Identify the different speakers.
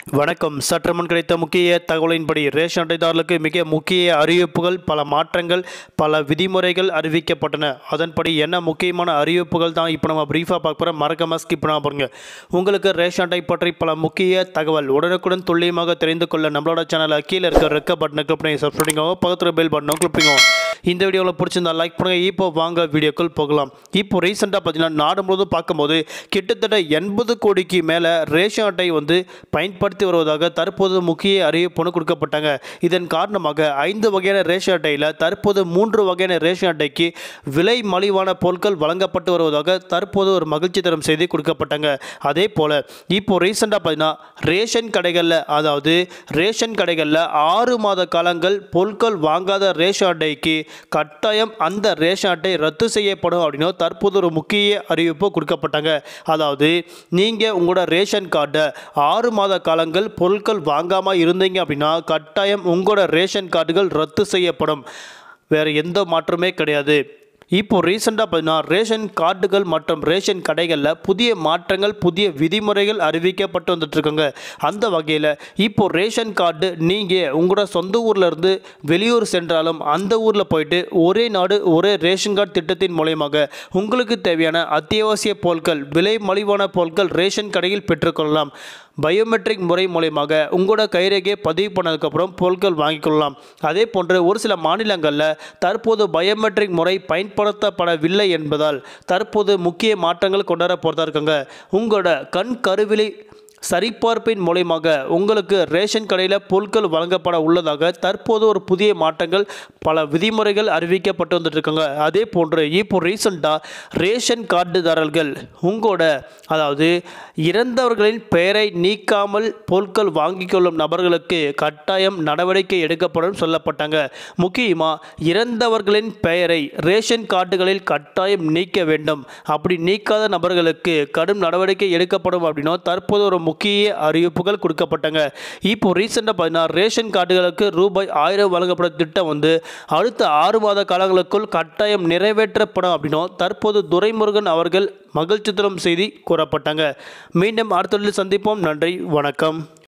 Speaker 1: வணக்கம் சற்று முன் கிடைத்த முக்கிய தகவலின்படி ரேஷன் அட்டைதாரர்களுக்கு மிக முக்கிய அறிவிப்புகள் பல மாற்றங்கள் பல விதிமுறைகள் அறிவிக்கப்பட்டன அதன்படி என்ன முக்கியமான அறிவிப்புகள் தான் இப்போ நம்ம பிரீஃபாக பார்க்க போகிறோம் மறக்காம ஸ்கிப் பண்ணாம பாருங்க உங்களுக்கு ரேஷன் அட்டை பற்றி பல முக்கிய தகவல் உடனுக்குடன் துல்லியமாக தெரிந்து கொள்ள நம்மளோட சேனலை கீழே இருக்க ரெக்க பட்டனை கிளிக் பண்ணி சப்ஸ்கிரைப் பண்ணிக்கோங்க பக்கத்தில் பெல் பட்டனும் கிளிக் பண்ணிக்கோங்க இந்த வீடியோவில் பிடிச்சிருந்தா லைக் பண்ணுங்க இப்போ வாங்க வீடியோக்குள் போகலாம் இப்போ ரீசெண்டாக பார்த்தீங்கன்னா நாடு முழுவதும் பார்க்கும்போது கிட்டத்தட்ட எண்பது கோடிக்கு மேலே ரேஷன் அட்டை வந்து பயன்படுத்தி வருவதாக தற்போது முக்கிய அறிவிப்புன்னு கொடுக்கப்பட்டாங்க இதன் காரணமாக ஐந்து வகையான ரேஷன் அட்டையில் தற்போது மூன்று வகையான ரேஷன் அட்டைக்கு விலை மலிவான பொருட்கள் வழங்கப்பட்டு வருவதாக தற்போது ஒரு மகிழ்ச்சி தரும் செய்தி கொடுக்கப்பட்டாங்க அதே போல் இப்போ ரீசெண்டாக பார்த்தீங்கன்னா ரேஷன் கடைகளில் அதாவது ரேஷன் கடைகளில் ஆறு மாத காலங்கள் பொருட்கள் வாங்காத ரேஷன் அட்டைக்கு கட்டாயம் அந்த ரேஷன் அட்டை ரத்து செய்யப்படும் அப்படின்னு தற்போது ஒரு முக்கிய அறிவிப்பு கொடுக்கப்பட்டாங்க அதாவது நீங்கள் உங்களோட ரேஷன் கார்டை ஆறு மாத காலங்கள் பொருட்கள் வாங்காமல் இருந்தீங்க அப்படின்னா கட்டாயம் உங்களோட ரேஷன் கார்டுகள் ரத்து செய்யப்படும் வேறு எந்த மாற்றமே கிடையாது இப்போ ரீசெண்டாக பார்த்தீங்கன்னா ரேஷன் கார்டுகள் மற்றும் ரேஷன் கடைகளில் புதிய மாற்றங்கள் புதிய விதிமுறைகள் அறிவிக்கப்பட்டு வந்துட்டுருக்குங்க அந்த வகையில் இப்போ ரேஷன் கார்டு நீங்கள் உங்களோட சொந்த ஊரில் இருந்து வெளியூர் சென்றாலும் அந்த ஊரில் போயிட்டு ஒரே நாடு ஒரே ரேஷன் கார்டு திட்டத்தின் மூலயமாக உங்களுக்கு தேவையான அத்தியாவசிய பொருட்கள் விலை மலிவான பொருட்கள் ரேஷன் கடையில் பெற்றுக்கொள்ளலாம் பயோமெட்ரிக் முறை மூலயமாக உங்களோட கைரேகையை பதிவு பண்ணதுக்கப்புறம் பொருட்கள் வாங்கிக்கொள்ளலாம் அதே போன்று ஒரு சில மாநிலங்களில் தற்போது பயோமெட்ரிக் முறை பயன்படுத்தப்படவில்லை என்பதால் தற்போது முக்கிய மாற்றங்கள் கொண்டாட போகிறதா இருக்காங்க உங்களோட கண் கருவிலை சரிபார்ப்பின் மூலயமாக உங்களுக்கு ரேஷன் கடையில் பொருட்கள் வழங்கப்பட உள்ளதாக தற்போது ஒரு புதிய மாற்றங்கள் பல விதிமுறைகள் அறிவிக்கப்பட்டு வந்துட்டு இருக்காங்க அதே போன்று இப்போ ரீசெண்டாக ரேஷன் கார்டுதாரர்கள் உங்களோட அதாவது இறந்தவர்களின் பெயரை நீக்காமல் பொருட்கள் வாங்கிக் கொள்ளும் நபர்களுக்கு கட்டாயம் நடவடிக்கை எடுக்கப்படும் சொல்லப்பட்டாங்க முக்கியமாக இறந்தவர்களின் பெயரை ரேஷன் கார்டுகளில் கட்டாயம் நீக்க வேண்டும் அப்படி நீக்காத நபர்களுக்கு கடும் நடவடிக்கை எடுக்கப்படும் அப்படின்னா தற்போது ஒரு முக்கிய அறிவிப்புகள் கொடுக்கப்பட்டாங்க இப்போ ரீசெண்டாக பார்த்தீங்கன்னா ரேஷன் கார்டுகளுக்கு ரூபாய் ஆயிரம் வழங்கப்படும் திட்டம் வந்து அடுத்த ஆறு மாத காலங்களுக்குள் கட்டாயம் நிறைவேற்றப்படும் அப்படின்னும் தற்போது துரைமுருகன் அவர்கள் மகிழ்ச்சி தரும் செய்தி கூறப்பட்டாங்க மீண்டும் அடுத்த சந்திப்போம் நன்றி வணக்கம்